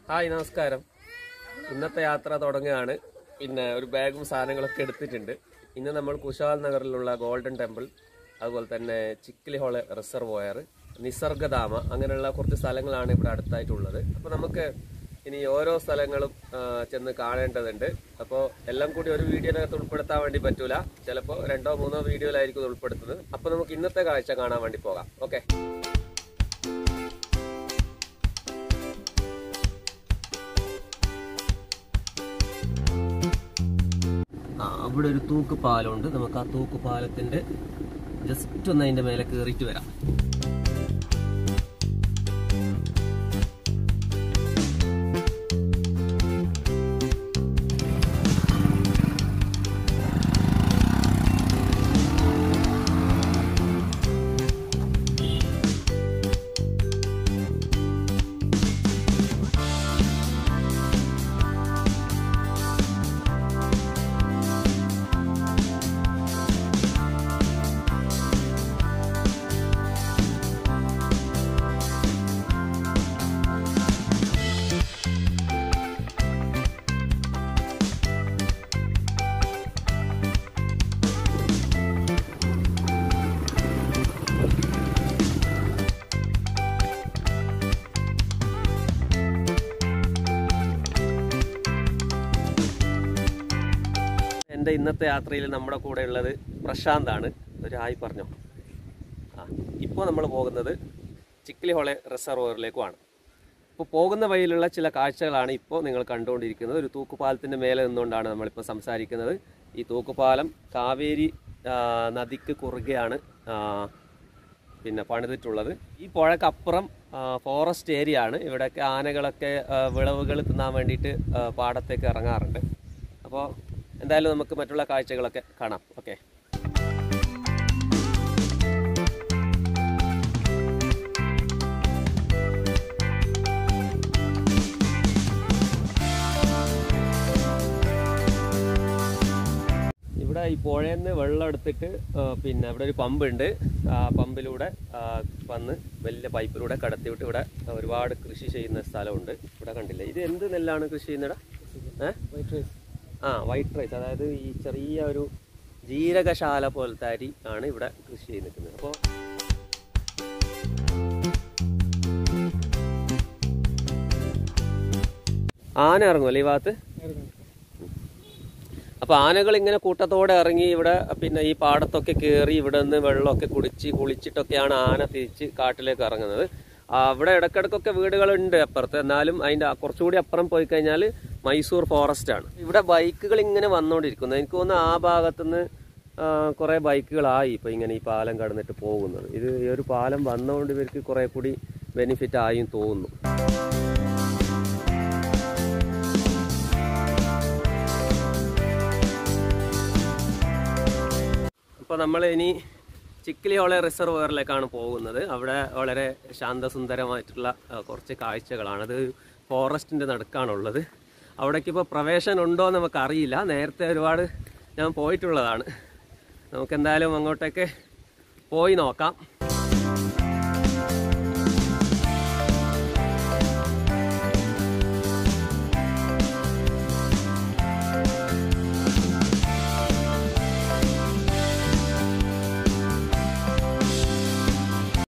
hi നമസ്കാരം ഇന്നത്തെ യാത്ര തുടങ്ങുകയാണ് പിന്നെ ഒരു ബാഗും സാധനങ്ങളൊക്കെ എടുത്തിട്ടുണ്ട് ഇന്ന് നമ്മൾ കുശാൽ നഗറിലുള്ള ഗോൾഡൻ ടെമ്പിൾ അതുപോലെ തന്നെ ചിക്കിലി ഹോള് റിസർവോയർ നിസർഗധാമ അങ്ങനെയുള്ള കുറച്ച് സ്ഥലങ്ങളാണ് ഇവിടെ അടുത്തായിട്ടുള്ളത് അപ്പോൾ നമുക്ക് ഇനി ഓരോ സ്ഥലങ്ങളും ആ, ചെന്ന് കാണേണ്ടതുണ്ട് അപ്പോൾ എല്ലാം കൂടി ഒരു വീഡിയോയിനകത്ത് ഉൾപ്പെടുത്താൻ വേണ്ടി പറ്റൂല ചിലപ്പോൾ രണ്ടോ മൂന്നോ വീഡിയോയിലായിരിക്കും ഇത് ഉൾപ്പെടുത്തുന്നത് അപ്പോൾ നമുക്ക് ഇന്നത്തെ കാഴ്ച കാണാൻ വേണ്ടി പോകാം ഓക്കെ ആ അവിടെ ഒരു തൂക്ക് പാലമുണ്ട് നമുക്ക് ആ തൂക്ക് പാലത്തിന്റെ ജസ്റ്റ് ഒന്ന് അതിന്റെ മേലെ കയറിയിട്ട് വരാം എൻ്റെ ഇന്നത്തെ യാത്രയിൽ നമ്മുടെ കൂടെ ഉള്ളത് പ്രശാന്താണ് ഒരു ഹായ് പറഞ്ഞോ ആ ഇപ്പോൾ നമ്മൾ പോകുന്നത് ചിക്കിലി ഹോളെ റിസർവോയറിലേക്കുമാണ് ഇപ്പോൾ പോകുന്ന വഴിയിലുള്ള ചില കാഴ്ചകളാണ് ഇപ്പോൾ നിങ്ങൾ കണ്ടുകൊണ്ടിരിക്കുന്നത് ഒരു തൂക്കുപാലത്തിൻ്റെ മേലെ നിന്നുകൊണ്ടാണ് നമ്മളിപ്പോൾ സംസാരിക്കുന്നത് ഈ തൂക്കുപാലം കാവേരി ആ, നദിക്ക് കുറുകെയാണ് ആ, പിന്നെ പണിതിട്ടുള്ളത് ഈ പുഴക്കപ്പുറം ആ, ഫോറസ്റ്റ് ഏരിയ ആണ് ഇവിടെയൊക്കെ ആനകളൊക്കെ ആ, വിളവുകൾ തിന്നാൻ വേണ്ടിയിട്ട് ആ, പാടത്തേക്ക് ഇറങ്ങാറുണ്ട് അപ്പോൾ എന്തായാലും നമുക്ക് മറ്റുള്ള കാഴ്ചകളൊക്കെ കാണാം ഓക്കെ ഇവിടെ ഈ പുഴയിൽ നിന്ന് വെള്ളം എടുത്തിട്ട് ആ, പിന്നെ ഇവിടെ ഒരു പമ്പുണ്ട് ആ പമ്പിലൂടെ ആ, വന്ന് വലിയ പൈപ്പിലൂടെ കടത്തിവിട്ട് ഇവിടെ ഒരുപാട് കൃഷി ചെയ്യുന്ന സ്ഥലമുണ്ട് ഇവിടെ കണ്ടില്ലേ ഇത് എന്ത് നെല്ലാണ് കൃഷി ചെയ്യുന്നടാ ഏഹ് ആ വൈറ്റ് റൈസ് അതായത് ഈ ചെറിയ ഒരു ജീരകശാല പോലത്തെ അരി ആണ് ഇവിടെ കൃഷി ചെയ്ത് നിൽക്കുന്നത് അപ്പോൾ ആന ഇറങ്ങുമല്ലേ ഈ ഭാഗത്ത് അപ്പൊ ആനകൾ ഇങ്ങനെ കൂട്ടത്തോടെ ഇറങ്ങി ഇവിടെ പിന്നെ ഈ പാടത്തൊക്കെ കയറി ഇവിടെ നിന്ന് വെള്ളമൊക്കെ കുടിച്ച് കുളിച്ചിട്ടൊക്കെയാണ് ആന തിരിച്ച് കാട്ടിലേക്ക് ഇറങ്ങുന്നത് ആ, അവിടെ ഇടക്കിടക്കൊക്കെ വീടുകളുണ്ട് അപ്പുറത്ത് എന്നാലും അതിന്റെ ആ- കുറച്ചുകൂടി അപ്പുറം പോയി കഴിഞ്ഞാൽ മൈസൂർ ഫോറസ്റ്റ് ആണ് ഇവിടെ ബൈക്കുകൾ ഇങ്ങനെ വന്നുകൊണ്ടിരിക്കുന്നു എനിക്ക് തോന്നുന്നു ആ ഭാഗത്തുനിന്ന് കുറെ ബൈക്കുകളായി ഇപ്പൊ ഇങ്ങനെ ഈ പാലം കടന്നിട്ട് പോകുന്നത് ഇത് ഈ ഒരു പാലം വന്നതുകൊണ്ട് ഇവർക്ക് കുറെ കൂടി ബെനിഫിറ്റ് ആയും തോന്നുന്നു അപ്പോൾ നമ്മൾ ഇനി ചിക്കിലിയോളെ റിസർവോയറിലേക്കാണ് പോകുന്നത് അവിടെ വളരെ ശാന്തസുന്ദരമായിട്ടുള്ള ആ, കുറച്ച് കാഴ്ചകളാണ് അത് ഫോറസ്റ്റിൻ്റെ നടുക്കാണുള്ളത് അവിടേക്ക് ഇപ്പോൾ പ്രവേശനം ഉണ്ടോ എന്ന് നമുക്കറിയില്ല നേരത്തെ ഒരുപാട് ഞാൻ പോയിട്ടുള്ളതാണ് നമുക്ക് എന്തായാലും അങ്ങോട്ടേക്ക് പോയി നോക്കാം